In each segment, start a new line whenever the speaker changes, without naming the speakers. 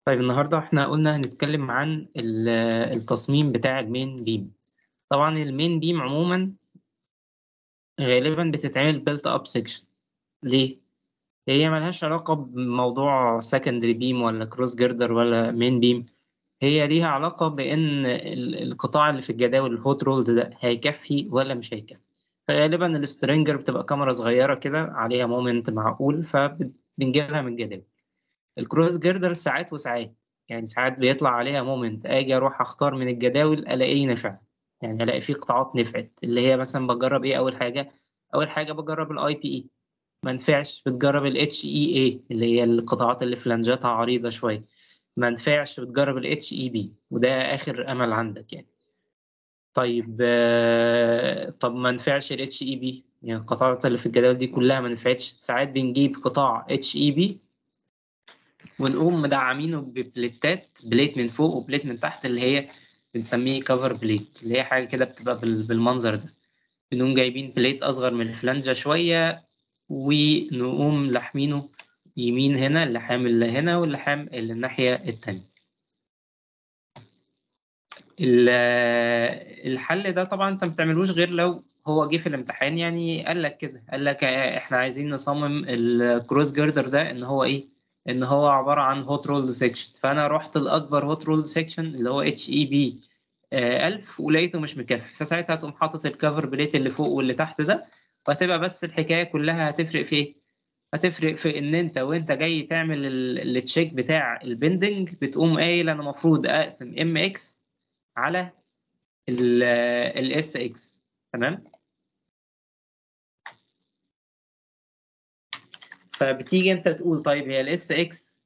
طيب النهارده احنا قلنا هنتكلم عن ال- التصميم بتاع المين بيم طبعا المين بيم عموما غالبا بتتعمل بيلت اب سيكشن ليه هي ملهاش علاقة بموضوع secondary بيم ولا كروس جيردر ولا مين بيم هي ليها علاقة بإن ال- القطاع اللي في الجداول الهوت رولد ده هيكفي ولا مش هيكفي فغالبا السترينجر بتبقى كاميرا صغيرة كده عليها مومنت معقول فبنجيبها من الجداول الكروس جيردر ساعات وساعات يعني ساعات بيطلع عليها مومنت اجي اروح اختار من الجداول الاقيه نفع يعني الاقي فيه قطاعات نفعت اللي هي مثلا بجرب ايه اول حاجه اول حاجه بجرب الاي بي اي ما نفعش بتجرب الاتش اي اي اللي هي القطاعات اللي فلانجاتها عريضه شويه ما نفعش بتجرب الاتش اي بي وده اخر امل عندك يعني طيب آه، طب ما نفعش الاتش اي بي يعني القطاعات اللي في الجداول دي كلها ما نفعتش ساعات بنجيب قطاع اتش اي بي ونقوم مدعمينه ببليتات بليت من فوق وبليت من تحت اللي هي بنسميه كفر بليت اللي هي حاجة كده بتبقى بال- بالمنظر ده بنقوم جايبين بليت أصغر من الفلانجة شوية ونقوم لاحمينه يمين هنا اللحام اللي هنا واللحام اللي الناحية التانية ال- الحل ده طبعا انت ما بتعملوش غير لو هو جه في الامتحان يعني قال لك كده قال لك آه، احنا عايزين نصمم الكروس جيردر ده ان هو ايه ان هو عباره عن هوت رول سيكشن فانا رحت لاكبر هوت رول سيكشن اللي هو اتش اي بي 1000 ولقيته مش مكفي فساعتها تقوم حاطط الكفر بليت اللي فوق واللي تحت ده وهتبقى بس الحكايه كلها هتفرق في ايه هتفرق في ان انت وانت جاي تعمل ال- التشيك بتاع البندنج بتقوم قايل انا المفروض اقسم ام اكس على الاس اكس تمام فبتيجي انت تقول طيب هي الاس اكس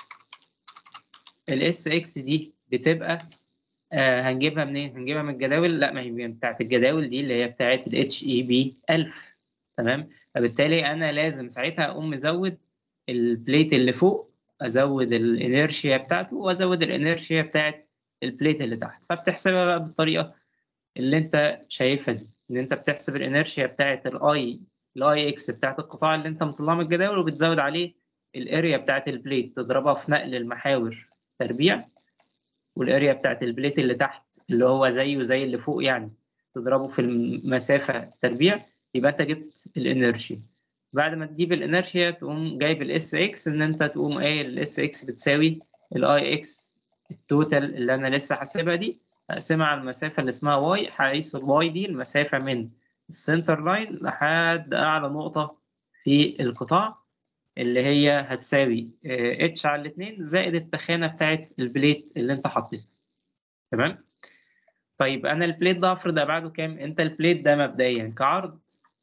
الاس اكس دي بتبقى آه هنجيبها منين هنجيبها من الجداول لا ما هي بتاعت الجداول دي اللي هي بتاعت الاتش اي بي 1000 تمام فبالتالي انا لازم ساعتها اقوم مزود البليت اللي فوق ازود الانيرشيا بتاعته وازود الانيرشيا بتاعت البليت اللي تحت فبتحسبها بقى بالطريقه اللي انت شايفها دي ان انت بتحسب الانيرشيا بتاعت الاي الاي اكس بتاعت القطاع اللي انت مطلعه من الجداول وبتزود عليه الاريا بتاعت البليت تضربها في نقل المحاور تربيع والاريا بتاعت البليت اللي تحت اللي هو زيه زي اللي فوق يعني تضربه في المسافه تربيع يبقى انت جبت الانرشيا بعد ما تجيب الانرشيا تقوم جايب الاس اكس ان انت تقوم قايل الاس اكس بتساوي الاي اكس التوتال اللي انا لسه حاسبها دي اقسمها على المسافه اللي اسمها واي حيث الواي دي المسافه من السنتر لاين لحد اعلى نقطه في القطاع اللي هي هتساوي اتش على الاثنين زائد التخانه بتاعت البليت اللي انت حطيتها تمام طيب انا البليت ده افرض ابعاده كام انت البليت ده مبدئيا كعرض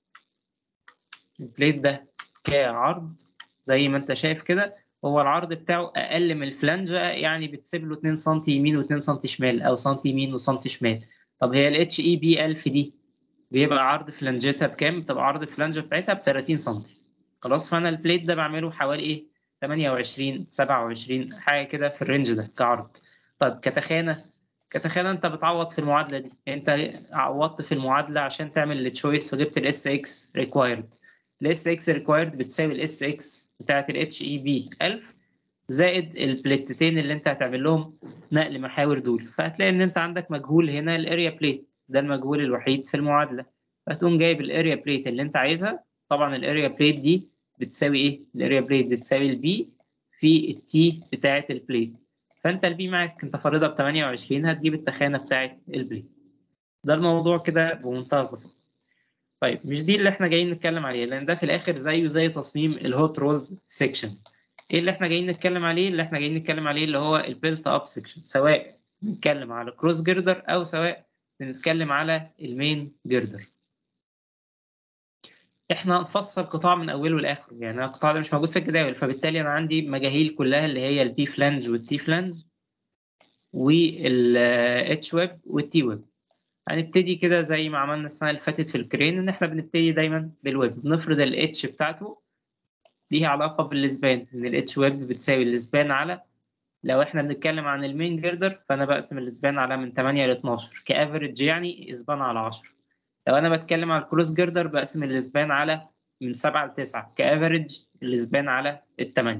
البليت ده كعرض زي ما انت شايف كده هو العرض بتاعه اقل من الفلانجه يعني بتسيب له 2 سم يمين و2 سم شمال او سم يمين وسم شمال طب هي الاتش اي بي 1000 دي بيبقى عرض فلانجتها بكام بتبقى عرض الفلانجه بتاعتها ب 30 سم خلاص فانا البليت ده بعمله حوالي ايه 28 27 حاجه كده في الرينج ده كعرض طيب كتخانه كتخانه انت بتعوض في المعادله دي انت عوضت في المعادله عشان تعمل التشويس فجبت الاس اكس ريكوايرد الاس اكس ريكوايرد بتساوي الاس اكس بتاعت الاتش اي بي 1000 زائد البليتتين اللي انت هتعمل لهم نقل محاور دول فهتلاقي ان انت عندك مجهول هنا الاريا بليت ده المجهول الوحيد في المعادله فتقوم جايب الاريا بليت اللي انت عايزها طبعا الاريا بليت دي بتساوي ايه الاريا بليت بتساوي البي في التي بتاعت البليت فانت البي معاك انت فارضها ب 28 هتجيب التخانه بتاعت البليت ده الموضوع كده بمنتهى البساطه طيب مش دي اللي احنا جايين نتكلم عليه لان ده في الاخر زيه زي تصميم الهوت رول سيكشن ايه اللي احنا جايين نتكلم عليه اللي احنا جايين نتكلم عليه اللي هو البيلت اب سيكشن سواء بنتكلم على كروس جيردر او سواء بنتكلم على المين جيردر احنا هنفصل قطاع من اوله لاخره يعني أنا القطاع ده مش موجود في الجداول فبالتالي انا عندي مجاهيل كلها اللي هي البي فلانج والتي فلانج والاتش ويب والتي ويب هنبتدي كده زي ما عملنا السنه اللي فاتت في الكرين ان احنا بنبتدي دايما بالويب بنفرض الاتش بتاعته ليها علاقه بالسبان ان الاتش ويب بتساوي السبان على لو احنا بنتكلم عن المين جيردر فانا بقسم السبان على من 8 ل 12 كافريج يعني اسبان على 10 لو انا بتكلم على الكروس جيردر بقسم الاسبان على من 7 ل 9 كافريج الاسبان على ال 8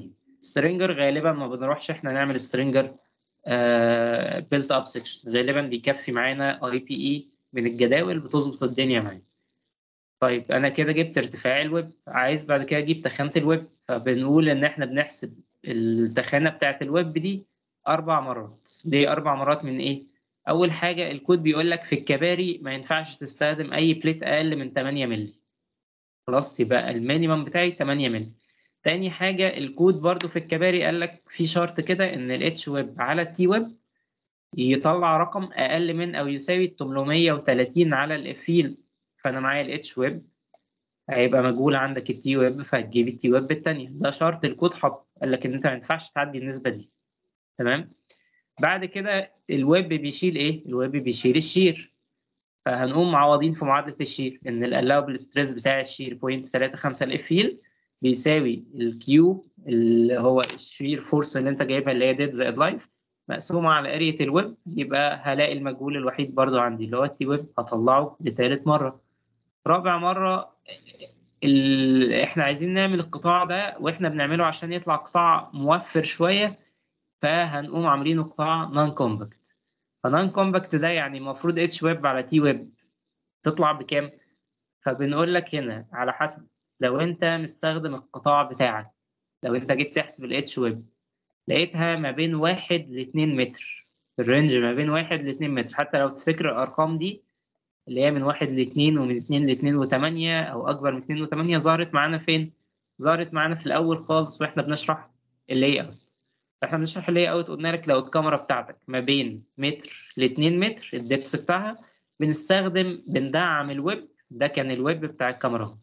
سترينجر غالبا ما بنروحش احنا نعمل سترينجر بيلت اب سيكشن غالبا بيكفي معانا اي بي اي من الجداول بتظبط الدنيا معانا طيب انا كده جبت ارتفاع الويب عايز بعد كده اجيب تخانه الويب فبنقول ان احنا بنحسب التخانه بتاعه الويب دي اربع مرات ليه اربع مرات من ايه اول حاجه الكود بيقول لك في الكباري ما ينفعش تستخدم اي بليت اقل من 8 مللي خلاص يبقى المينيمم بتاعي 8 مللي تاني حاجة الكود برضو في الكباري قال لك في شرط كده إن الاتش ويب على التي ويب يطلع رقم أقل من أو يساوي 830 على الإفيل فأنا معايا الاتش ويب هيبقى مجهول عندك التي ويب فهتجيب التي ويب التانية ده شرط الكود حط قال لك إن أنت ما ينفعش تعدي النسبة دي تمام بعد كده الويب بيشيل إيه؟ الويب بيشيل الشير فهنقوم معوضين في معادلة الشير إن الألاوبل ستريس بتاع الشير 0.35 الإفيل بيساوي الكيو اللي هو الشير فورس اللي انت جايبها اللي هي ديد زائد لايف مقسومه على اريا الويب يبقى هلاقي المجهول الوحيد برضو عندي اللي هو التي ويب هطلعه لتالت مره رابع مره ال... احنا عايزين نعمل القطاع ده واحنا بنعمله عشان يطلع قطاع موفر شويه فهنقوم عاملينه قطاع نون كومباكت فنون كومباكت ده يعني المفروض اتش ويب على تي ويب تطلع بكام فبنقول لك هنا على حسب لو انت مستخدم القطاع بتاعك لو انت جيت تحسب الاتش ويب لقيتها ما بين واحد لاتنين متر الرينج ما بين واحد لاتنين متر حتى لو تفتكر الارقام دي اللي هي من واحد لاتنين ومن اتنين لاتنين وتمانية او اكبر من اتنين وتمانية ظهرت معانا فين؟ ظهرت معانا في الاول خالص واحنا بنشرح اللاي اوت فاحنا بنشرح اللاي اوت قلنا لك لو الكاميرا بتاعتك ما بين متر لاتنين متر الدبس بتاعها بنستخدم بندعم الويب ده كان الويب بتاع الكاميرا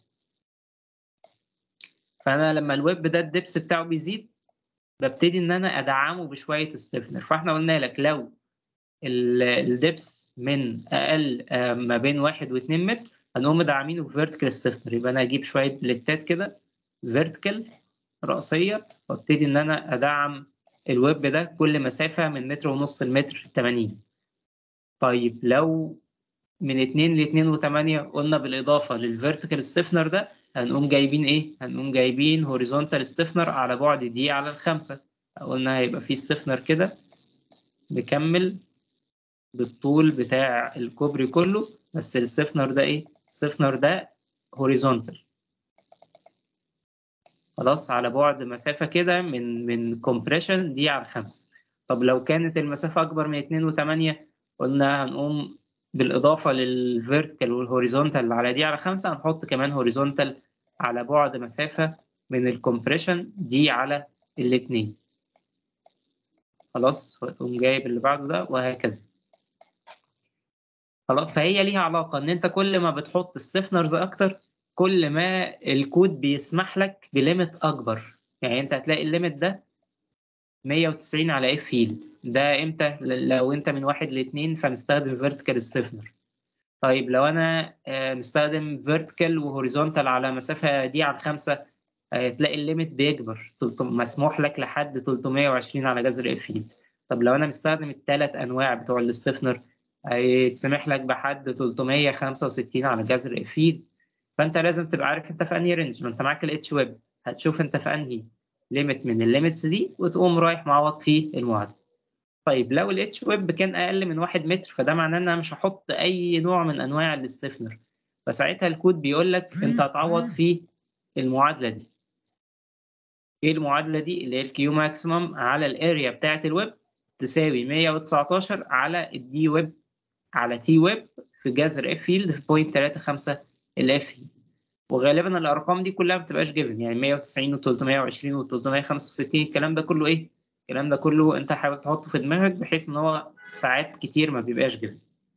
فانا لما الويب ده الدبس بتاعه بيزيد ببتدي ان انا ادعمه بشويه ستيفنر فاحنا قلنا لك لو الدبس من اقل ما بين واحد واتنين متر هنقوم مدعمينه بفيرتيكال ستيفنر يبقى انا اجيب شويه بليتات كده فيرتيكال رأسية وابتدي ان انا ادعم الويب ده كل مسافه من متر ونص لمتر 80 طيب لو من 2 ل 2 و8 قلنا بالاضافه للفيرتيكال ستيفنر ده هنقوم جايبين ايه؟ هنقوم جايبين هوريزونتال ستيفنر على بعد دي على الخمسة قلنا هيبقى في ستيفنر كده مكمل بالطول بتاع الكوبري كله بس الستيفنر ده ايه؟ الستيفنر ده هوريزونتال خلاص على بعد مسافة كده من من كومبريشن دي على الخمسة طب لو كانت المسافة أكبر من اتنين وتمانية قلنا هنقوم بالإضافة للفيرتيكال والهوريزونتال على دي على خمسة هنحط كمان هوريزونتال على بعد مسافة من الكومبريشن دي على الاتنين خلاص تقوم جايب اللي بعده ده وهكذا خلاص فهي ليها علاقة إن أنت كل ما بتحط ستيفنرز أكتر كل ما الكود بيسمح لك بليمت أكبر يعني أنت هتلاقي الليمت ده 190 على اف فيلد ده امتى لو انت من واحد لاتنين فمستخدم فيرتيكال ستيفنر طيب لو انا مستخدم فيرتيكال وهوريزونتال على مسافه دي على خمسة هتلاقي الليميت بيكبر مسموح لك لحد 320 على جذر اف فيلد طب لو انا مستخدم الثلاث انواع بتوع الستيفنر هيتسمح لك بحد 365 على جذر اف فيلد فانت لازم تبقى عارف انت في انهي رينج ما انت معاك الاتش ويب هتشوف انت في انهي ليميت من الليميتس دي وتقوم رايح معوض فيه المعادله طيب لو الاتش ويب كان اقل من واحد متر فده معناه ان انا مش هحط اي نوع من انواع الستيفنر فساعتها الكود بيقول لك انت هتعوض في المعادله دي ايه المعادله دي اللي هي الكيو ماكسيمم على الاريا بتاعه الويب تساوي 119 على الدي ويب على تي ويب في جذر اف فيلد في 0.35 الاف فيلد وغالبا الارقام دي كلها ما بتبقاش جيفن يعني 190 و320 و365 الكلام ده كله ايه الكلام ده كله انت حاول تحطه في دماغك بحيث ان هو ساعات كتير ما بيبقاش جيفن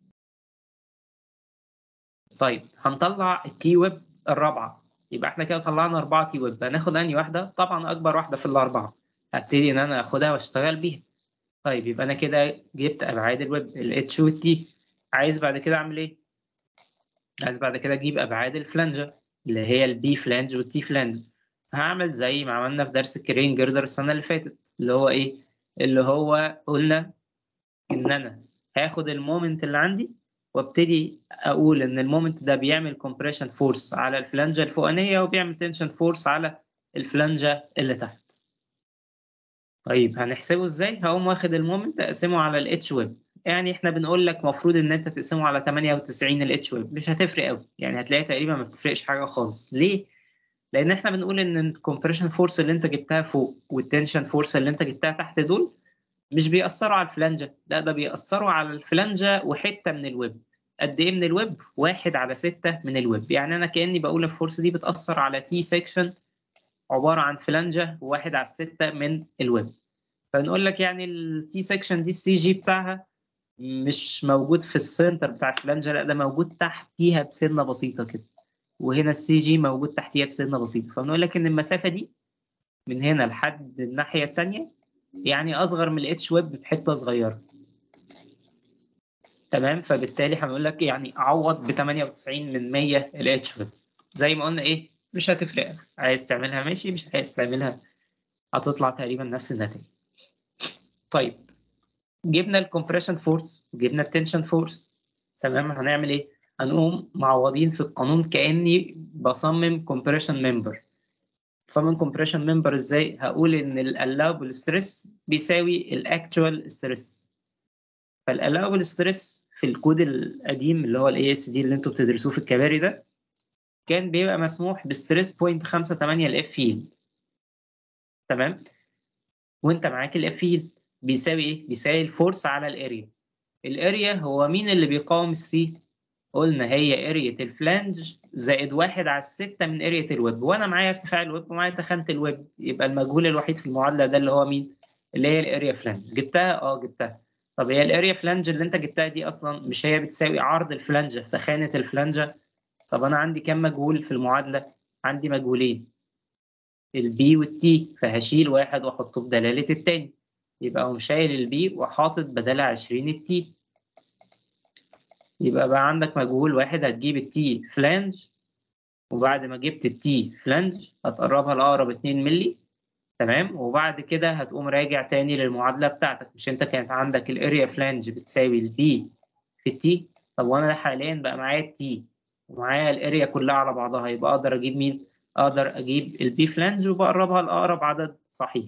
طيب هنطلع التي ويب الرابعه يبقى احنا كده طلعنا اربعه تي ويب هناخد انهي واحده طبعا اكبر واحده في الاربعه هبتدي ان انا اخدها واشتغل بيها طيب يبقى انا كده جبت ابعاد الويب الاتش والتي عايز بعد كده اعمل ايه عايز بعد كده اجيب ابعاد الفلانجه اللي هي البي فلانج والتي فلانج هعمل زي ما عملنا في درس الكرين جردر السنه اللي فاتت اللي هو ايه اللي هو قلنا ان انا هاخد المومنت اللي عندي وابتدي اقول ان المومنت ده بيعمل كومبريشن فورس على الفلانجه الفوقانيه وبيعمل تنشن فورس على الفلانجه اللي تحت طيب هنحسبه ازاي هقوم واخد المومنت اقسمه على الاتش ويب يعني احنا بنقول لك مفروض ان انت تقسمه على 98 الاتش ويب مش هتفرق قوي يعني هتلاقيها تقريبا ما بتفرقش حاجه خالص ليه لان احنا بنقول ان الكومبريشن فورس اللي انت جبتها فوق والتنشن فورس اللي انت جبتها تحت دول مش بيأثروا على الفلانجة لا ده بيأثروا على الفلانجة وحتة من الويب قد ايه من الويب؟ واحد على ستة من الويب يعني انا كأني بقول الفورس دي بتأثر على تي سيكشن عبارة عن فلانجة وواحد على الستة من الويب فنقول لك يعني التي سيكشن دي السي جي بتاعها مش موجود في السنتر بتاع الفلانجة لا ده موجود تحتيها بسنة بسيطة كده وهنا السي جي موجود تحتيها بسنة بسيطة فنقول لك ان المسافة دي من هنا لحد الناحية التانية يعني اصغر من الاتش ويب بحته صغيره تمام فبالتالي هنقول لك يعني عوض ب 98 من 100 الاتش ويب زي ما قلنا ايه مش هتفرق عايز تعملها ماشي مش عايز تعملها هتطلع تقريبا نفس النتيجه طيب جبنا الكompression فورس وجبنا التنشن فورس تمام هنعمل ايه هنقوم معوضين في القانون كاني بصمم compression member تصمم compression member ازاي هقول ان ال allowable stress بيساوي ال actual stress فال allowable stress في الكود القديم اللي هو ال ASD اللي انتوا بتدرسوه في الكباري ده كان بيبقى مسموح بستريس بوينت 5.8 الاف فيلد تمام وانت معاك الاف فيلد بيساوي ايه بيساوي الفورس على الاريا الاريا هو مين اللي بيقاوم السي قلنا هي اريا الفلانج زائد واحد على الستة من اريا الويب وانا معايا ارتفاع الويب ومعايا تخانة الويب يبقى المجهول الوحيد في المعادلة ده اللي هو مين اللي هي الاريا فلانج جبتها اه جبتها طب هي الاريا فلانج اللي انت جبتها دي اصلا مش هي بتساوي عرض الفلانجة في تخانة الفلانجة طب انا عندي كام مجهول في المعادلة عندي مجهولين البي والتي فهشيل واحد واحطه بدلالة التاني يبقى اقوم شايل البي وحاطط بدالها 20 التي يبقى بقى عندك مجهول واحد هتجيب التي فلانج وبعد ما جبت التي فلانج هتقربها لأقرب 2 مللي تمام وبعد كده هتقوم راجع تاني للمعادلة بتاعتك مش انت كانت عندك الاريا فلانج بتساوي البي في التي طب وانا حاليا بقى معايا التي ومعايا الاريا كلها على بعضها يبقى اقدر اجيب مين؟ اقدر اجيب البي فلانج وبقربها لاقرب عدد صحيح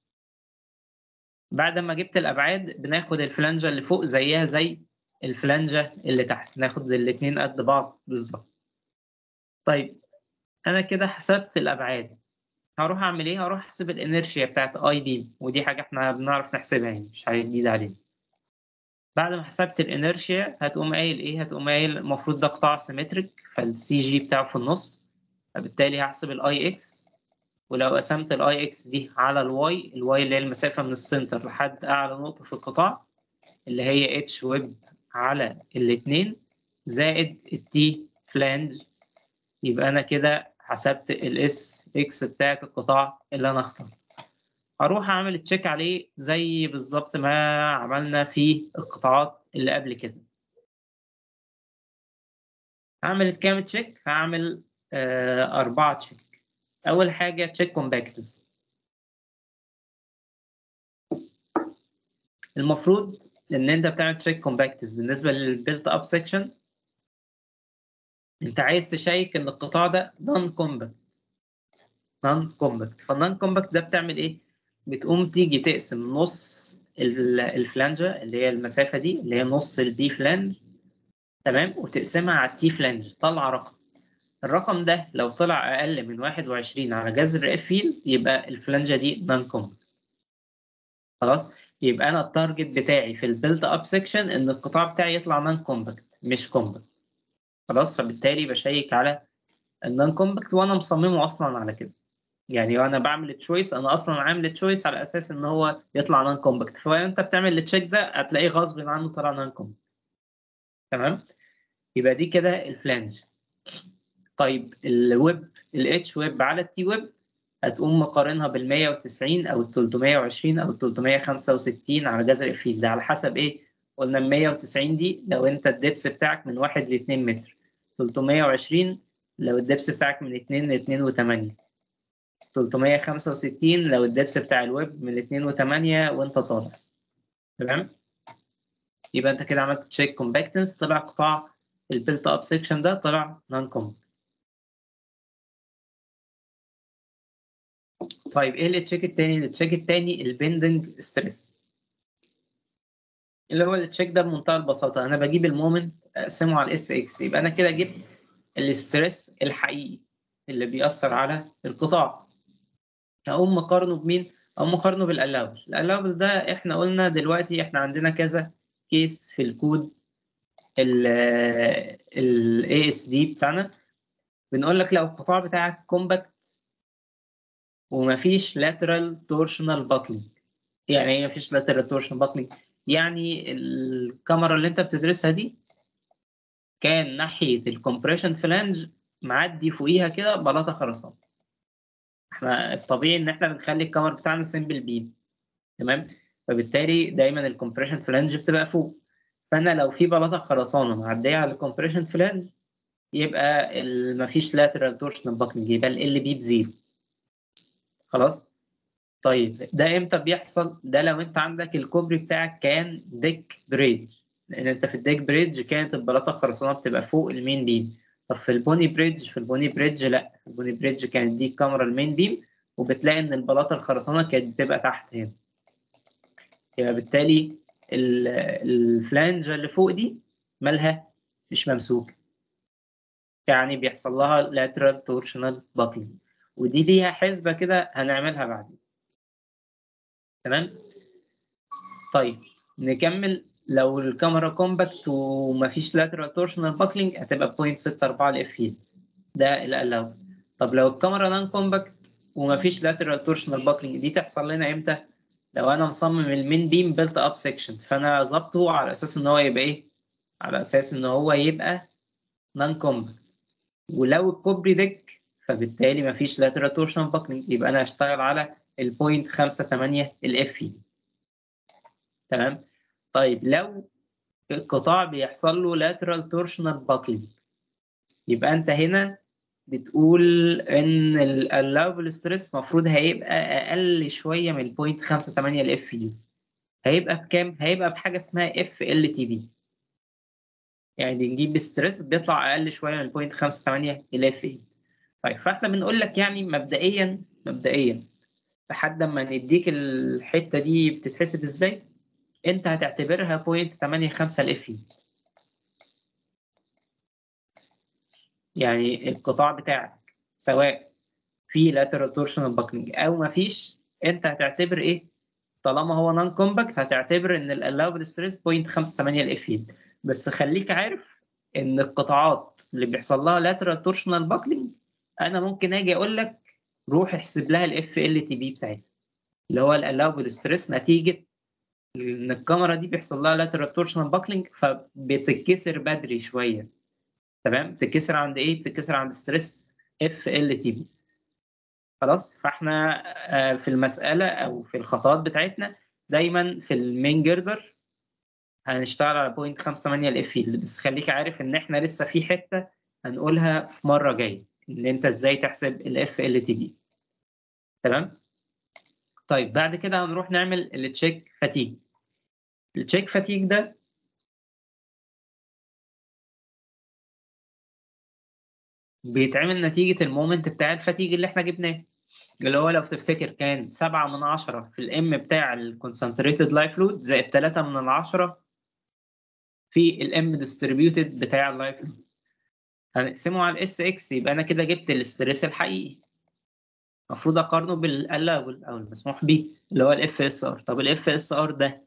بعد ما جبت الابعاد بناخد الفلانجه اللي فوق زيها زي الفلانجه اللي تحت ناخد الاثنين قد بعض بالظبط طيب انا كده حسبت الابعاد هروح اعمل ايه هروح احسب الانرشيا بتاعت اي بيم ودي حاجه احنا بنعرف نحسبها يعني مش حاجه جديده علينا بعد ما حسبت الانرشيا هتقوم قايل ايه هتقوم قايل المفروض ده قطاع سيمتريك فالسي جي بتاعه في النص فبالتالي هحسب الاي اكس ولو قسمت الاي اكس دي على الواي الواي اللي هي المسافه من السنتر لحد اعلى نقطه في القطاع اللي هي اتش ويب على الاثنين زائد التي فلانج يبقى انا كده حسبت الاس اكس بتاعت القطاع اللي انا اخترته هروح اعمل تشيك عليه زي بالظبط ما عملنا في القطاعات اللي قبل كده هعمل كام تشيك هعمل آه أربعة تشيك أول حاجة تشيك كومباكتنس المفروض إن أنت بتعمل تشيك كومباكتنس بالنسبة للبيلت أب سيكشن أنت عايز تشيك إن القطاع ده نون كومباكت نون كومباكت فالنون كومباكت ده بتعمل إيه؟ بتقوم تيجي تقسم نص الفلانجة اللي هي المسافة دي اللي هي نص البي فلانج تمام وتقسمها على التي فلانج طلع رقم الرقم ده لو طلع أقل من 21 على جذر اف فيلد يبقى الفلانجة دي نون كومباكت خلاص يبقى أنا التارجت بتاعي في البيلت أب سيكشن إن القطاع بتاعي يطلع نون كومباكت مش كومباكت خلاص فبالتالي بشيك على النون كومباكت وأنا مصممه أصلا على كده يعني وانا بعمل تشويس انا اصلا عامل تشويس على اساس ان هو يطلع نون كومباكت فانت بتعمل التشيك ده هتلاقيه غصب عنه طلع نون كومباكت تمام يبقى دي كده الفلانج طيب الويب الاتش ويب على التي ويب هتقوم مقارنها بال 190 او ال 320 او ال 365 على جذر الفيل ده على حسب ايه قلنا ال 190 دي لو انت الدبس بتاعك من 1 ل 2 متر 320 لو الدبس بتاعك من 2 ل 2 و8 365 لو الدبس بتاع الويب من 2 و8 وانت طالع تمام يبقى انت كده عملت تشيك كومباكتنس طلع قطاع البيلت اب سيكشن ده طلع نون كومباكت طيب ايه التشيك التاني التشيك التاني البندنج ستريس اللي هو التشيك ده بمنتهى البساطه انا بجيب المومنت اقسمه على الاس اكس يبقى انا كده جبت الاستريس الحقيقي اللي بيأثر على القطاع اقوم مقارنه بمين اقوم مقارنه بالالاوبل الالاوبل ده احنا قلنا دلوقتي احنا عندنا كذا كيس في الكود ال اس دي بتاعنا بنقول لك لو القطاع بتاعك كومباكت ومفيش lateral torsional buckling يعني ايه مفيش lateral torsional buckling يعني الكاميرا اللي انت بتدرسها دي كان ناحية الكompression فلانج معدي فوقيها كده بلاطة خرسانة احنا الطبيعي ان احنا بنخلي الكاميرا بتاعنا سمبل بيم تمام فبالتالي دايما الكompression فلانج بتبقى فوق فانا لو في بلاطة خرسانة معدية على الكompression فلانج يبقى مفيش lateral torsional buckling يبقى ال بي بزيرو خلاص طيب ده امتى بيحصل ده لو انت عندك الكوبري بتاعك كان ديك بريدج لان انت في الديك بريدج كانت البلاطه الخرسانه بتبقى فوق المين بيم طب في البوني بريدج في البوني بريدج لا في البوني بريدج كانت دي الكاميرا المين بيم وبتلاقي ان البلاطه الخرسانه كانت بتبقى تحت هنا يبقى بالتالي الفلانجه اللي فوق دي مالها مش ممسوكه يعني بيحصل لها lateral torsional buckling ودي ليها حسبة كده هنعملها بعدين تمام طيب نكمل لو الكاميرا كومباكت ومفيش lateral torsional buckling هتبقى 0.64 الاف ده الألاو طب لو الكاميرا نان كومباكت ومفيش lateral torsional buckling دي تحصل لنا امتى؟ لو انا مصمم المين بيم بيلت اب سيكشن فانا ظابطه على اساس ان هو يبقى ايه؟ على اساس ان هو يبقى نان كومباكت ولو الكوبري ديك فبالتالي مفيش lateral torsion buckling يبقى انا هشتغل على ال 0.58 الاف تمام طيب لو القطاع بيحصل له lateral torsional buckling يبقى انت هنا بتقول ان ال allowable stress المفروض هيبقى اقل شويه من 0.58 الاف دي هيبقى بكام؟ هيبقى بحاجه اسمها اف ال تي بي يعني بنجيب ستريس بيطلع اقل شويه من 0.58 الاف اي طيب فاحنا بنقول لك يعني مبدئيا مبدئيا لحد ما نديك الحته دي بتتحسب ازاي انت هتعتبرها 0.85 الاف اي يعني القطاع بتاعك سواء في lateral torsional buckling او ما فيش انت هتعتبر ايه طالما هو نون كومباكت هتعتبر ان allowable stress 0.58 الاف اي بس خليك عارف ان القطاعات اللي بيحصل لها lateral torsional buckling انا ممكن اجي اقول لك روح احسب لها الاف ال تي بي بتاعتها اللي هو الالاوبل ستريس نتيجه ان الكاميرا دي بيحصل لها lateral torsional buckling فبتتكسر بدري شويه تمام بتتكسر عند ايه بتتكسر عند ستريس اف ال تي بي خلاص فاحنا في المساله او في الخطوات بتاعتنا دايما في المين جردر هنشتغل على 0.58 الاف بس خليك عارف ان احنا لسه في حته هنقولها في مره جايه ان انت ازاي تحسب الاف ال تي بي تمام طيب بعد كده هنروح نعمل التشيك فاتيج التشيك فاتيج ده بيتعمل نتيجة المومنت بتاع الفاتيج اللي احنا جبناه اللي هو لو تفتكر كان 7 من 10 في الام بتاع الكونسنتريتد لايف لود زائد 3 من العشرة في الام ديستريبيوتد بتاع اللايف لود هنقسمه على الاس اكس يبقى انا كده جبت الاستريس الحقيقي المفروض اقارنه بالالاول او المسموح به اللي هو الاف اس ار طب الاف اس ار ده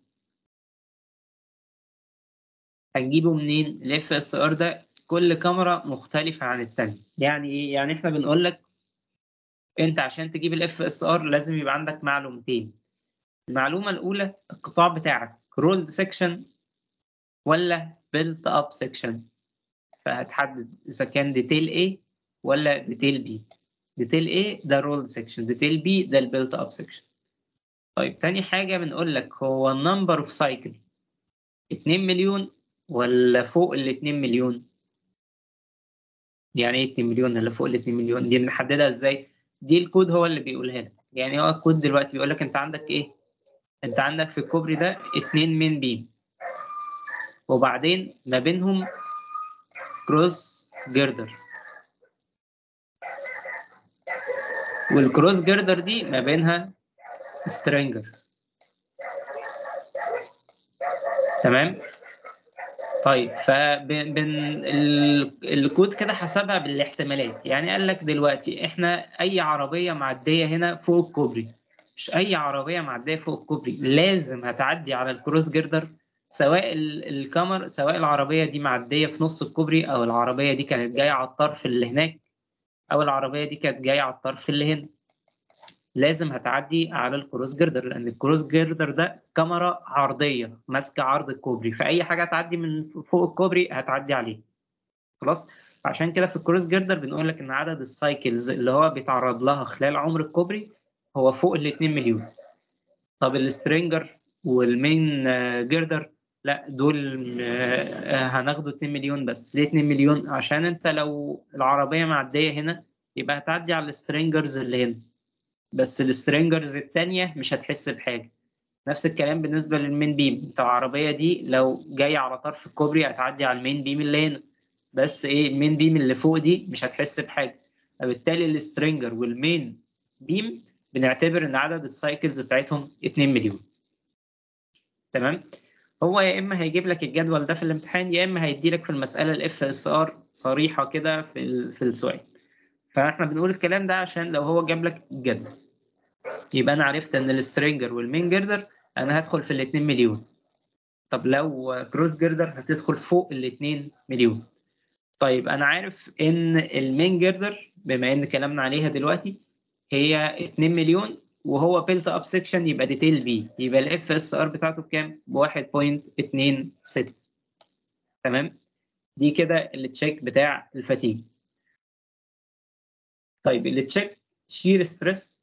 هنجيبه منين الاف اس ار ده كل كاميرا مختلفة عن التانية يعني ايه يعني احنا بنقول لك انت عشان تجيب الاف اس ار لازم يبقى عندك معلومتين المعلومة الأولى القطاع بتاعك رولد سيكشن ولا بيلت اب سيكشن فهتحدد إذا كان ديتيل A ولا ديتيل B ديتيل A ده رولد سيكشن ديتيل B ده البيلت اب سيكشن طيب تاني حاجة بنقول لك هو النمبر اوف سايكل 2 مليون ولا فوق ال 2 مليون يعني ايه 2 مليون ولا فوق ال 2 مليون دي بنحددها ازاي دي الكود هو اللي بيقولها لك يعني هو الكود دلوقتي بيقول لك انت عندك ايه انت عندك في الكوبري ده اتنين مين بيم وبعدين ما بينهم كروس جردر والكروس جيردر دي ما بينها سترينجر تمام طيب فبن الكود كده حسبها بالاحتمالات يعني قال لك دلوقتي احنا اي عربيه معديه هنا فوق الكوبري مش اي عربيه معديه فوق الكوبري لازم هتعدي على الكروس جيردر سواء الكامر سواء العربيه دي معديه في نص الكوبري او العربيه دي كانت جايه على الطرف اللي هناك او العربيه دي كانت جايه على الطرف اللي هنا لازم هتعدي على الكروس جيردر لان الكروس جيردر ده كاميرا عرضيه ماسكه عرض الكوبري فاي حاجه تعدي من فوق الكوبري هتعدي عليه خلاص عشان كده في الكروس جيردر بنقول لك ان عدد السايكلز اللي هو بيتعرض لها خلال عمر الكوبري هو فوق ال 2 مليون طب السترينجر والمين جيردر لا دول هناخده 2 مليون بس ليه 2 مليون عشان انت لو العربيه معديه هنا يبقى هتعدي على السترينجرز اللي هنا بس السترينجرز التانية مش هتحس بحاجة نفس الكلام بالنسبة للمين بيم انت العربية دي لو جاية على طرف الكوبري هتعدي على المين بيم اللي هنا بس ايه المين بيم اللي فوق دي مش هتحس بحاجة فبالتالي السترينجر والمين بيم بنعتبر ان عدد السايكلز بتاعتهم 2 مليون تمام هو يا اما هيجيب لك الجدول ده في الامتحان يا اما هيدي لك في المساله الاف اس ار صريحه كده في في السؤال فاحنا بنقول الكلام ده عشان لو هو جاب لك الجدول يبقى انا عرفت ان السترينجر والمين جيردر انا هدخل في ال 2 مليون طب لو كروس جيردر هتدخل فوق ال 2 مليون طيب انا عارف ان المين جيردر بما ان كلامنا عليها دلوقتي هي 2 مليون وهو بيلت اب سيكشن يبقى ديتيل بي يبقى الاف اس ار بتاعته بكام؟ ب 1.26 تمام؟ دي كده التشيك بتاع الفتيج طيب التشيك شير ستريس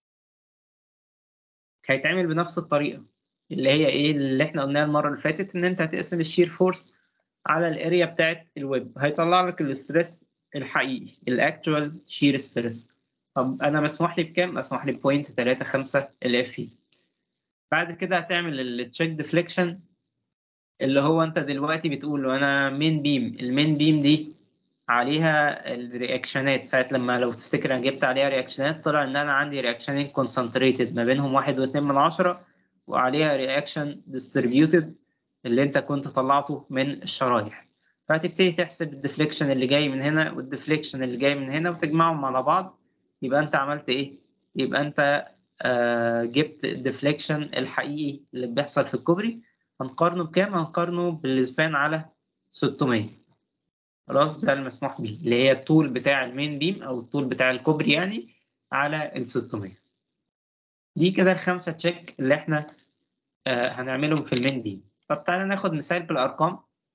هيتعمل بنفس الطريقه اللي هي ايه اللي احنا قلناها المره اللي فاتت ان انت هتقسم الشير فورس على الاريا بتاعت الويب هيطلع لك الاستريس الحقيقي الاكتوال شير ستريس طب انا مسموح لي بكام مسموح لي بوينت 35 الاف اي بعد كده هتعمل التشيك ديفليكشن اللي هو انت دلوقتي بتقول له انا مين بيم المين بيم دي عليها الرياكشنات ساعة لما لو تفتكر انا جبت عليها رياكشنات طلع ان انا عندي رياكشنين كونسنتريتد ما بينهم واحد واتنين من عشرة وعليها رياكشن ديستريبيوتد اللي انت كنت طلعته من الشرايح فهتبتدي تحسب الديفليكشن اللي جاي من هنا والديفليكشن اللي جاي من هنا وتجمعهم على بعض يبقى انت عملت ايه؟ يبقى انت آه جبت الديفليكشن الحقيقي اللي بيحصل في الكوبري هنقارنه بكام؟ هنقارنه بالسبان على 600 خلاص ده المسموح به اللي هي الطول بتاع المين بيم او الطول بتاع الكوبري يعني على ال 600 دي كده الخمسه تشيك اللي احنا آه هنعملهم في المين بيم طب تعالى ناخد مثال بالارقام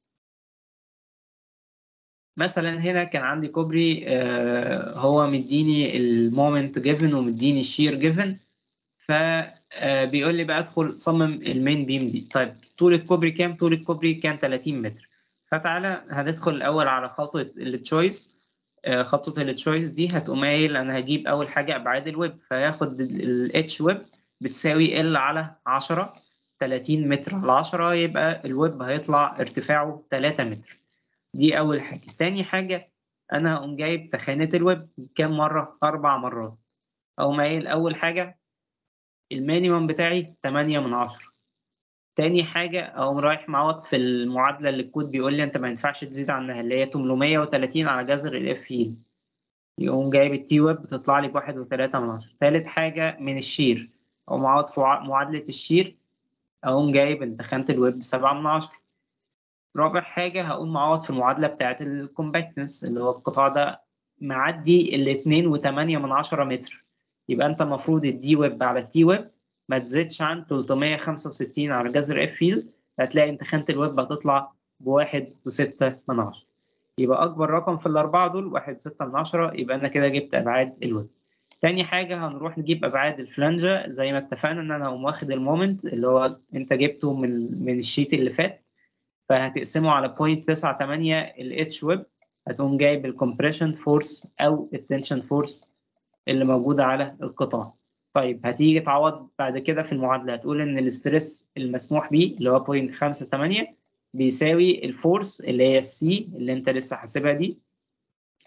مثلا هنا كان عندي كوبري آه هو مديني المومنت جيفن ومديني الشير جيفن فبيقول لي بقى ادخل صمم المين بيم دي طيب طول الكوبري كام طول الكوبري كان 30 متر فتعالى هندخل الاول على خطوه التشويس آه خطوه التشويس دي هتقوم قايل انا هجيب اول حاجه ابعاد الويب فياخد الاتش ويب بتساوي ال على 10 30 متر على 10 يبقى الويب هيطلع ارتفاعه 3 متر دي أول حاجة تاني حاجة أنا هقوم جايب تخانة الويب كام مرة؟ أربع مرات أقوم قايل أول حاجة المينيمم بتاعي 8 من 10 تاني حاجة أقوم رايح معوض في المعادلة اللي الكود بيقول لي أنت ما ينفعش تزيد عنها اللي هي 830 على جذر الإف يل يقوم جايب التي ويب بتطلع لي بواحد وتلاتة من عشرة تالت حاجة من الشير أقوم معوض في معادلة الشير أقوم جايب تخانة الويب بسبعة من عشرة رابع حاجة هقوم معوض في المعادلة بتاعة الكومباكتنس اللي هو القطاع ده معدي الاتنين وتمانية من عشرة متر يبقى أنت المفروض الدي ويب على التي ويب ما تزيدش عن 365 على جذر اف فيلد هتلاقي انت خانة الويب هتطلع بواحد وستة من عشرة يبقى أكبر رقم في الأربعة دول واحد وستة من عشرة يبقى أنا كده جبت أبعاد الويب تاني حاجة هنروح نجيب أبعاد الفلانجة زي ما اتفقنا إن أنا هقوم واخد المومنت اللي هو أنت جبته من من الشيت اللي فات فهتقسمه على 0.98 الاتش ويب هتقوم جايب الكompression فورس او التنشن فورس اللي موجوده على القطاع طيب هتيجي تعوض بعد كده في المعادله هتقول ان الاسترس المسموح بيه اللي هو 0.58 بيساوي الفورس اللي هي السي اللي انت لسه حاسبها دي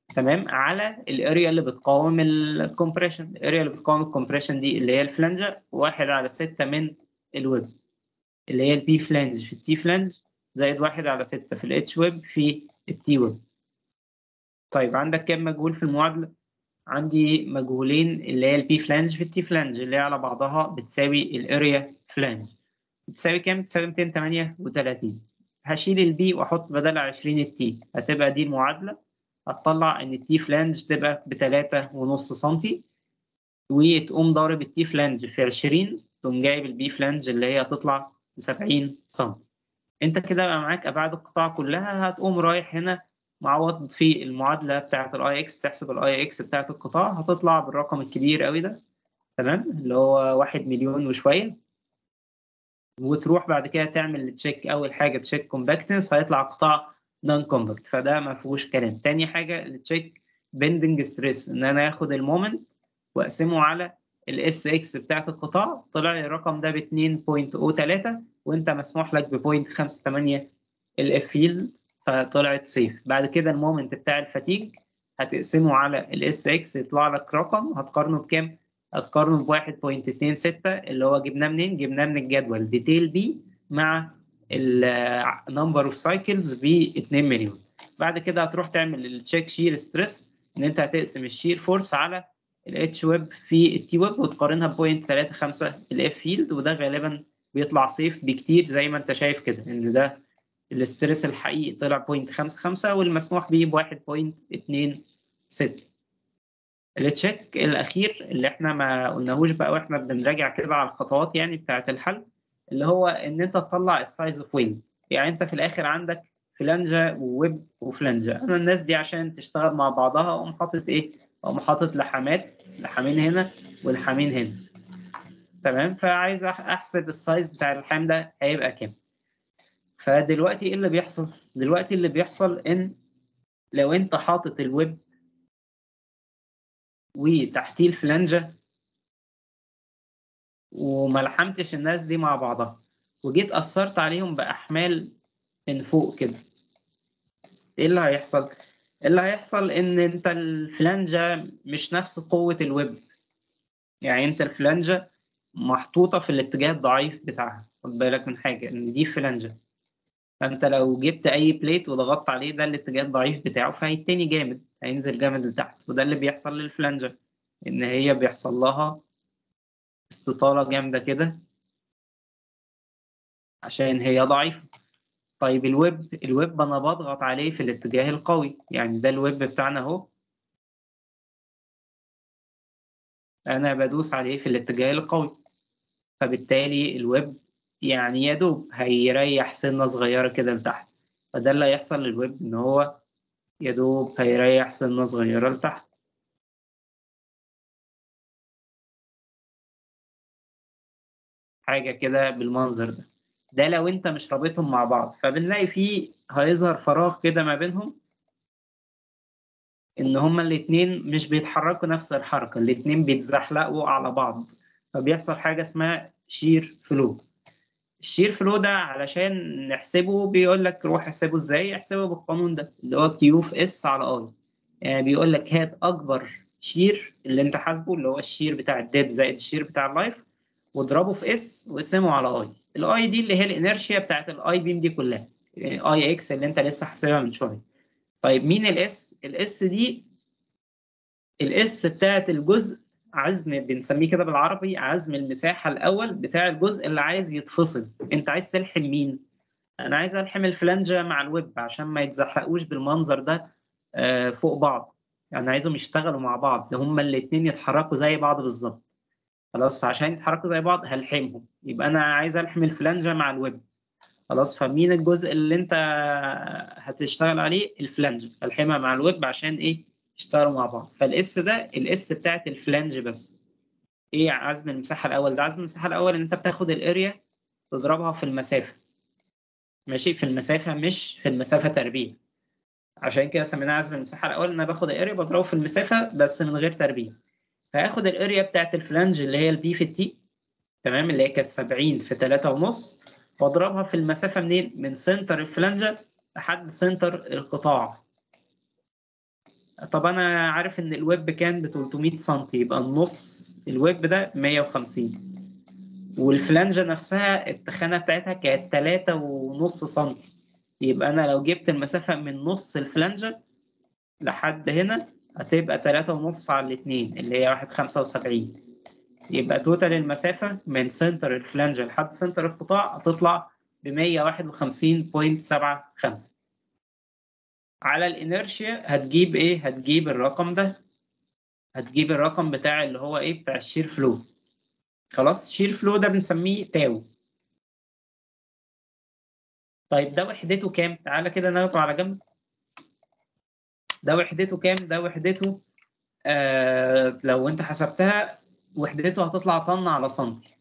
تمام على الاريا اللي بتقاوم الكومبريشن الاريا اللي بتقاوم الكومبريشن دي اللي هي الفلانجة واحد على ستة من الويب اللي هي البي فلانج في التي فلانج زائد واحد على ستة في الاتش ويب في التي ويب طيب عندك كام مجهول في المعادلة؟ عندي مجهولين اللي هي البي فلانج في التي فلانج اللي هي على بعضها بتساوي الاريا فلانج بتساوي كام؟ بتساوي 238 هشيل البي واحط بدلها 20 التي هتبقى دي المعادلة هتطلع ان التي فلانج تبقى بتلاتة ونص سنتي وتقوم ضارب التي فلانج في 20 تقوم جايب البي فلانج اللي هي هتطلع ب 70 سنتي انت كده بقى معاك ابعاد القطاع كلها هتقوم رايح هنا معوض في المعادله بتاعه الاي اكس تحسب الاي اكس بتاعه القطاع هتطلع بالرقم الكبير قوي ده تمام اللي هو واحد مليون وشويه وتروح بعد كده تعمل تشيك اول حاجه تشيك كومباكتنس هيطلع قطاع نون كومباكت فده ما فيهوش كلام تاني حاجه التشيك بندنج ستريس ان انا اخد المومنت واقسمه على الاس اكس بتاعت القطاع طلع لي الرقم ده ب 2.03 وانت مسموح لك ب 0.58 الاف فيلد فطلعت سيف بعد كده المومنت بتاع الفتيج هتقسمه على الاس اكس يطلع لك رقم هتقارنه بكام؟ هتقارنه ب 1.26 اللي هو جبناه منين؟ جبناه من الجدول ديتيل بي مع النمبر اوف سايكلز ب 2 مليون بعد كده هتروح تعمل التشيك شير ستريس ان انت هتقسم الشير فورس على الاتش ويب في التي ويب وتقارنها ب 0.35 الاف فيلد وده غالبا بيطلع سيف بكتير زي ما انت شايف كده ان ده الاسترس الحقيقي طلع 0.55 والمسموح به ب 1.26 التشيك الاخير اللي احنا ما قلناهوش بقى واحنا بنراجع كده على الخطوات يعني بتاعه الحل اللي هو ان انت تطلع السايز اوف ويند يعني انت في الاخر عندك فلانجه وويب وفلانجه انا الناس دي عشان تشتغل مع بعضها اقوم حاطط ايه اقوم حاطط لحامات لحامين هنا ولحامين هنا تمام فعايز احسب السايز بتاع اللحام ده هيبقى كام فدلوقتي ايه اللي بيحصل دلوقتي اللي بيحصل ان لو انت حاطط الويب وتحتيه الفلانجه وما لحمتش الناس دي مع بعضها وجيت اثرت عليهم باحمال من فوق كده ايه اللي هيحصل اللي هيحصل ان انت الفلانجه مش نفس قوه الويب يعني انت الفلانجه محطوطه في الاتجاه الضعيف بتاعها خد بالك من حاجه ان دي فلانجه فانت لو جبت اي بليت وضغطت عليه ده الاتجاه الضعيف بتاعه فهيتني جامد هينزل جامد لتحت وده اللي بيحصل للفلانجه ان هي بيحصل لها استطاله جامده كده عشان هي ضعيفه طيب الويب الويب انا بضغط عليه في الاتجاه القوي يعني ده الويب بتاعنا اهو انا بدوس عليه في الاتجاه القوي فبالتالي الويب يعني يا دوب هيريح سنه صغيره كده لتحت فده اللي هيحصل للويب ان هو يا دوب هيريح سنه صغيره لتحت حاجه كده بالمنظر ده ده لو انت مش رابطهم مع بعض فبنلاقي فيه هيظهر فراغ كده ما بينهم ان هما الاتنين مش بيتحركوا نفس الحركه الاتنين بيتزحلقوا على بعض فبيحصل حاجه اسمها شير فلو الشير فلو ده علشان نحسبه بيقول لك روح احسبه ازاي احسبه بالقانون ده اللي هو كيو في اس على اي يعني بيقول لك هات اكبر شير اللي انت حاسبه اللي هو الشير بتاع الديد زائد الشير بتاع اللايف واضربه في اس واقسمه على اي الاي دي اللي هي الانرشيا بتاعت الاي بيم دي كلها يعني اي اكس اللي انت لسه حاسبها من شويه طيب مين الاس الاس دي الاس بتاعت الجزء عزم بنسميه كده بالعربي عزم المساحه الاول بتاع الجزء اللي عايز يتفصل انت عايز تلحم مين انا عايز الحم الفلانجه مع الويب عشان ما يتزحلقوش بالمنظر ده فوق بعض يعني عايزهم يشتغلوا مع بعض هما الاثنين يتحركوا زي بعض بالظبط خلاص فعشان يتحركوا زي بعض هلحمهم يبقى انا عايز الحم الفلانجه مع الويب خلاص فمين الجزء اللي انت هتشتغل عليه الفلانج الحمها مع الويب عشان ايه يشتغلوا مع بعض فالاس ده الاس بتاعت الفلانج بس ايه عزم المساحه الاول ده عزم المساحه الاول ان انت بتاخد الاريا تضربها في المسافه ماشي في المسافه مش في المسافه تربيع عشان كده سميناه عزم المساحه الاول ان انا باخد الاريا بضربه في المسافه بس من غير تربيع فهاخد الاريا بتاعت الفلانج اللي هي البي في التي تمام اللي هي كانت 70 في 3 ونص واضربها في المسافه منين من سنتر الفلانجه لحد سنتر القطاع طب انا عارف ان الويب كان ب 300 سم يبقى النص الويب ده 150 والفلانجه نفسها التخانه بتاعتها كانت 3 ونص سم يبقى انا لو جبت المسافه من نص الفلانجه لحد هنا هتبقى 3 ونص على الاثنين اللي هي 175 يبقى توتال المسافه من سنتر الفلانجه لحد سنتر القطاع هتطلع ب 151.75 على الانرشيا هتجيب ايه هتجيب الرقم ده هتجيب الرقم بتاع اللي هو ايه بتاع الشير فلو خلاص شير فلو ده بنسميه تاو طيب ده وحدته كام تعالى كده ناخده على جنب ده وحدته كام ده وحدته آه لو انت حسبتها وحدته هتطلع طن على سنتي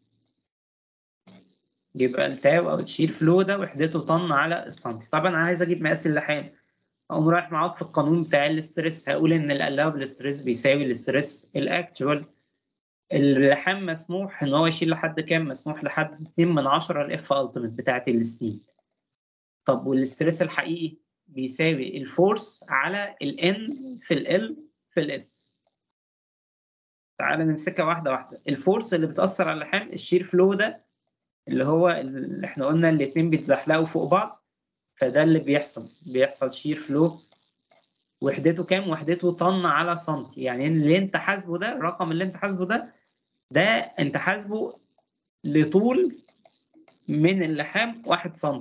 يبقى التاو او الشير فلو ده وحدته طن على السنتي طبعا انا عايز اجيب مقاس اللحام اقوم رايح معاك في القانون بتاع الاسترس هقول ان الالابل ستريس بيساوي الاسترس الاكتوال اللحام مسموح ان هو يشيل لحد كام مسموح لحد 2 من 10 الاف التيمت بتاعه الستيل طب والاسترس الحقيقي بيساوي الفورس على الان في ال في الاس تعالى نمسكها واحده واحده الفورس اللي بتاثر على اللحام الشير فلو ده اللي هو اللي احنا قلنا الاثنين بيتزحلقوا فوق بعض فده اللي بيحصل بيحصل شير فلو وحدته كام وحدته طن على سنتي يعني اللي انت حاسبه ده الرقم اللي انت حاسبه ده ده انت حاسبه لطول من اللحام 1 سم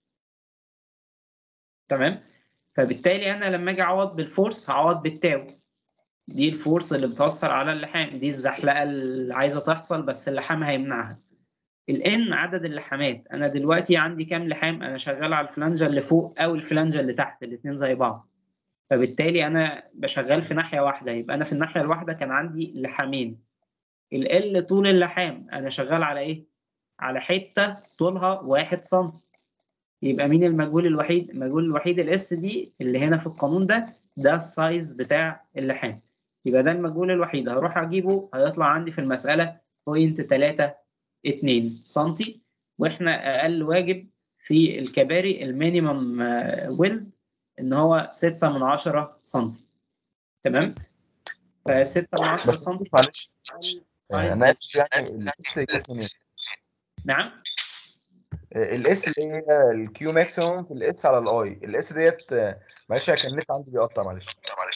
تمام فبالتالي انا لما اجي اعوض بالفورس هعوض بالتاو دي الفورس اللي بتأثر على اللحام دي الزحلقه اللي عايزه تحصل بس اللحام هيمنعها الان عدد اللحامات انا دلوقتي عندي كام لحام انا شغال على الفلانجه اللي فوق او الفلانجه اللي تحت الاثنين زي بعض فبالتالي انا بشغال في ناحيه واحده يبقى انا في الناحيه الواحده كان عندي لحامين ال طول اللحام انا شغال على ايه على حته طولها 1 سم يبقى مين المجهول الوحيد المجهول الوحيد الاس دي اللي هنا في القانون ده ده السايز بتاع اللحام يبقى ده المجهول الوحيد هروح اجيبه هيطلع عندي في المساله بوينت 3 2 سم واحنا اقل واجب في الكباري المينيمم ويلد ان هو 6 من 10 سم تمام ف 6 من 10
بس
سم
معلش
سايز
انا اسف يعني الاس جت منين؟
نعم
الاس اللي هي الكيو ماكسيموم في الاس على الاي الاس ديت معلش كان النت عندي بيقطع معلش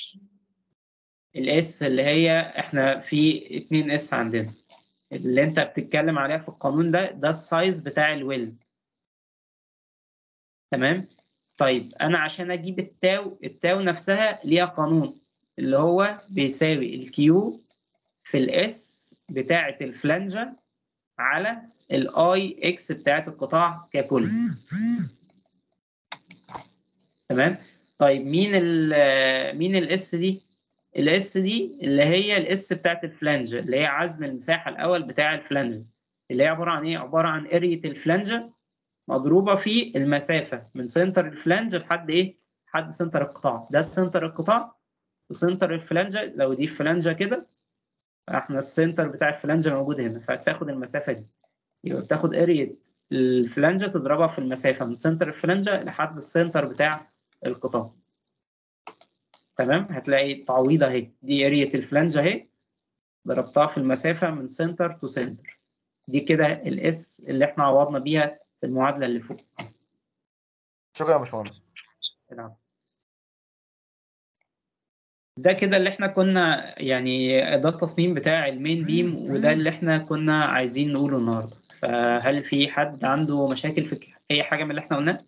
الاس اللي هي احنا في 2 اس عندنا اللي انت بتتكلم عليها في القانون ده ده السايز بتاع الويلد تمام طيب انا عشان اجيب التاو التاو نفسها ليها قانون اللي هو بيساوي الكيو في الاس بتاعه الفلانجه على الاي اكس بتاعه القطاع ككل تمام طيب مين ال مين الاس دي الاس دي اللي هي الاس بتاعت الفلانجه اللي هي عزم المساحه الاول بتاع الفلانجه اللي هي عباره عن ايه عباره عن ارية الفلانجه مضروبه في المسافه من سنتر الفلانجه لحد ايه لحد سنتر القطاع ده سنتر القطاع وسنتر الفلانجه لو دي الفلانجه كده احنا السنتر بتاع الفلانجه موجود هنا فبتاخد المسافه دي يبقى بتاخد ارية الفلانجه تضربها في المسافه من سنتر الفلانجه لحد السنتر بتاع القطاع تمام هتلاقي تعويضه اهي دي ارية الفلانجه اهي ضربتها في المسافه من سنتر تو سنتر دي كده الاس اللي احنا عوضنا بيها في المعادله اللي فوق
شكرا يا باشمهندس
نعم ده كده اللي احنا كنا يعني ده التصميم بتاع المين بيم وده اللي احنا كنا عايزين نقوله النهارده فهل في حد عنده مشاكل في اي حاجه من اللي احنا قلناه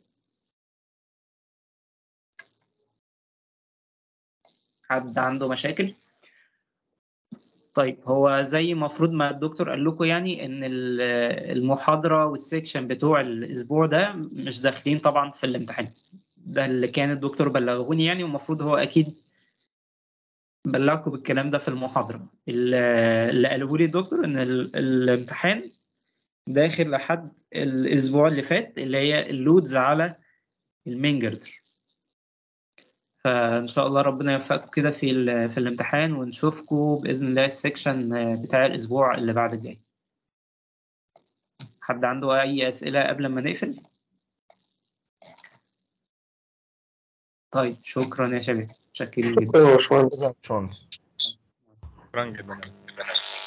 حد عنده مشاكل طيب هو زي مفروض ما الدكتور قال لكم يعني ان المحاضره والسيكشن بتوع الاسبوع ده مش داخلين طبعا في الامتحان ده اللي كان الدكتور بلغوني يعني والمفروض هو اكيد بلغكم بالكلام ده في المحاضره اللي قاله لي الدكتور ان الامتحان داخل لحد الاسبوع اللي فات اللي هي اللودز على المين جردر فان شاء الله ربنا يوفقكم كده في في الامتحان ونشوفكم باذن الله السكشن بتاع الاسبوع اللي بعد الجاي حد عنده اي اسئله قبل ما نقفل طيب شكرا يا شباب متشكرين جدا
شكرا يا باشمهندس
شكرا يا باشمهندس
شكرا جدا